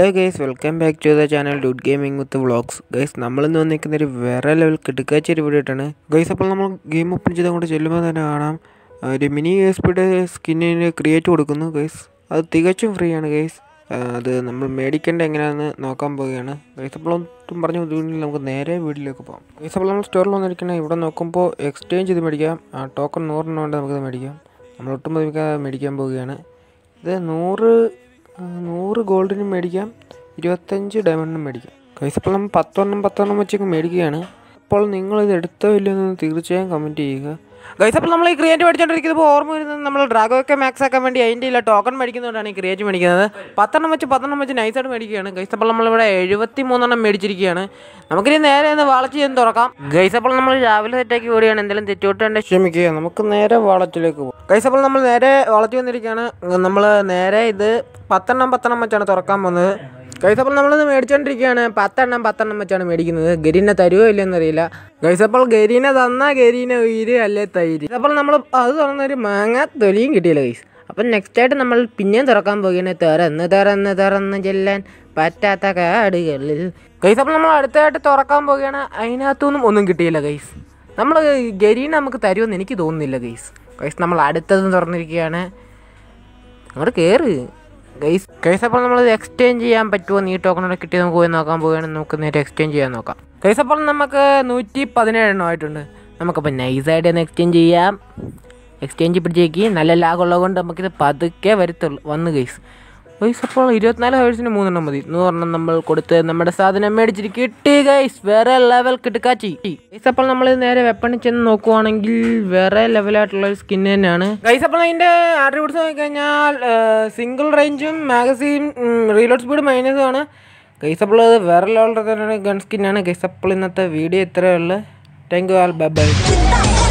hello guys welcome back to the channel dude gaming with vlogs guys നമ്മളിന്ന് വന്നിരിക്കുന്ന ഒരു വേറെ ലെവൽ കിടക്കാച്ച ഒരു വീഡിയോ ആയിട്ടാണ് ഗൈസ് അപ്പോൾ നമ്മൾ ഗെയിം ഓപ്പൺ ചെയ്ത് അങ്ങോട്ട് ചെല്ലുമ്പോൾ തന്നെ കാണാം ഒരു മിനി എസ് പിയുടെ സ്കിന്നിന് ക്രിയേറ്റ് കൊടുക്കുന്നു ഗൈസ് അത് തികച്ചും ഫ്രീ ആണ് ഗൈസ് അത് നമ്മൾ മേടിക്കേണ്ട എങ്ങനെയാണെന്ന് നോക്കാൻ പോവുകയാണ് ഗൈസ് അപ്പോൾ ഒട്ടും പറഞ്ഞു ബുദ്ധിമുട്ടില്ല നമുക്ക് നേരെ വീട്ടിലേക്ക് പോകാം ഗൈസ് അപ്പോൾ നമ്മൾ സ്റ്റോറിൽ വന്നിരിക്കുന്നത് ഇവിടെ നോക്കുമ്പോൾ എക്സ്ചേഞ്ച് ചെയ്ത് മേടിക്കാം ആ ടോക്കൺ നൂറിന് കൊണ്ട് നമുക്കത് മേടിക്കാം നമ്മൾ ഒട്ടും പതിക്കാതെ മേടിക്കാൻ പോവുകയാണ് ഇത് നൂറ് ആ, നൂറ് ഗോൾഡിനും മേടിക്കാം ഇരുപത്തഞ്ച് ഡയമണ്ടിനും മേടിക്കാം കൈസ് അപ്പോൾ നമ്മൾ പത്തെണ്ണം പത്തെണ്ണം വെച്ചൊക്കെ മേടിക്കുകയാണ് അപ്പോൾ നിങ്ങൾ ഇത് എടുത്തോ ഇല്ലെന്ന് തീർച്ചയായും കമൻറ്റ് ചെയ്യുക ഗൈസ് അപ്പോൾ നമ്മൾ ഈ ക്രിയേറ്റ് മേടിച്ചുകൊണ്ടിരിക്കുന്നത് ഓർമ്മ വരുന്നത് നമ്മൾ ഡ്രാഗോക്കെ മാക്സ് ആക്കാൻ വേണ്ടി അതിൻ്റെ ഇല്ല ടോക്കൺ മേടിക്കുന്നതുകൊണ്ടാണ് ഈ ക്രിയേറ്റ് മേടിക്കുന്നത് പത്തെണ്ണം വെച്ച് പത്തെണ്ണം വെച്ച് നൈസായിട്ട് മേടിക്കുകയാണ് ഗൈസ് അപ്പോൾ നമ്മളിവിടെ എഴുപത്തി മൂന്നെണ്ണം മേടിച്ചിരിക്കുകയാണ് നമുക്കിനി നേരെ ഒന്ന് വാളച്ച് ചെയ്ത് തുറക്കാം ഗൈസ് അപ്പോൾ നമ്മൾ രാവിലെ സെറ്റാക്കി ഓടിയാണ് എന്തെങ്കിലും തെറ്റോട്ടുണ്ടെങ്കിൽ ക്ഷമിക്കുക നമുക്ക് നേരെ വാളറ്റിലേക്ക് പോകും ഗൈസ് അപ്പോൾ നമ്മൾ നേരെ വാളറ്റ് വന്നിരിക്കുകയാണ് നമ്മൾ നേരെ ഇത് പത്തെണ്ണം പത്തെണ്ണം വെച്ചാണ് തുറക്കാൻ പോകുന്നത് ഗൈസ് അപ്പോൾ നമ്മളിത് മേടിച്ചോണ്ടിരിക്കുകയാണ് പത്തെണ്ണം പത്തെണ്ണം വെച്ചാണ് മേടിക്കുന്നത് ഗരീനെ തരുമോ ഇല്ലെന്ന് അറിയില്ല ഗൈസ് അപ്പോൾ ഗരീനെ തന്നാ ഗരീനെ ഉയിര് അല്ലേ തൈര് അപ്പോൾ നമ്മൾ അത് തുറന്നൊരു മാങ്ങ തൊലിയും കിട്ടിയില്ല ഗൈസ് അപ്പം നെക്സ്റ്റ് ആയിട്ട് നമ്മൾ പിന്നെയും തുറക്കാൻ പോവുകയാണ് തുറന്ന് തുറന്ന് തുറന്ന് ചെല്ലാൻ പറ്റാത്ത കാടുകളിൽ ഗൈസ് അപ്പോൾ നമ്മൾ അടുത്തായിട്ട് തുറക്കാൻ പോവുകയാണ് അതിനകത്തുനിന്നും ഒന്നും കിട്ടിയില്ല ഗൈസ് നമ്മൾ ഗരീനെ നമുക്ക് തരുമെന്ന് എനിക്ക് തോന്നുന്നില്ല ഗൈസ് ഗൈസ് നമ്മൾ അടുത്തതും തുറന്നിരിക്കുകയാണ് അങ്ങോട്ട് കയറ് ഗൈസ് ഗൈസ് അപ്പോൾ നമ്മൾ എക്സ്ചേഞ്ച് ചെയ്യാൻ പറ്റുമോ ഈ ടോക്കണോടെ കിട്ടി നമുക്ക് പോയി നോക്കാൻ പോവുകയാണ് നമുക്ക് നേരെ എക്സ്ചേഞ്ച് ചെയ്യാൻ നോക്കാം ഗൈസ് അപ്പോൾ നമുക്ക് നൂറ്റി പതിനേഴ് എണ്ണം ആയിട്ടുണ്ട് നമുക്കപ്പോൾ നൈസായിട്ട് ഒന്ന് എക്സ്ചേഞ്ച് ചെയ്യാം എക്സ്ചേഞ്ച് പിടിച്ചേക്ക് നല്ല ലാഗുള്ളത് കൊണ്ട് നമുക്കിത് പതുക്കെ വരത്തുള്ളൂ വന്ന് ഗൈസ് ഗൈസ് അപ്പോൾ ഇരുപത്തിനാല് ഹവേഴ്സിന് മൂന്നെണ്ണം മതി നൂറെണ്ണം നമ്മൾ കൊടുത്ത് നമ്മുടെ സാധനം മേടിച്ചിട്ട് കിട്ടി ഗൈസ് വേറെ ലെവൽ കിട്ടുക്കാച്ചി ഗൈസ് അപ്പോൾ നമ്മൾ നേരെ വെപ്പണിൽ ചെന്ന് നോക്കുവാണെങ്കിൽ വേറെ ലെവലായിട്ടുള്ള ഒരു സ്കിൻ തന്നെയാണ് ഗൈസ് അപ്പോൾ അതിൻ്റെ ആട്രിബ്യൂട്ട്സ് നോക്കിക്കഴിഞ്ഞാൽ സിംഗിൾ റേഞ്ചും മാഗസീൻ റീലോഡ് സ്പീഡ് മൈനസും ആണ് ഗൈസ് അപ്പോൾ അത് വേറെ ലെവലിൽ തന്നെ ഗൺ സ്കിന്നാണ് ഗൈസ് അപ്പോൾ ഇന്നത്തെ വീഡിയോ ഇത്രയേ ഉള്ളൂ thank you all bye by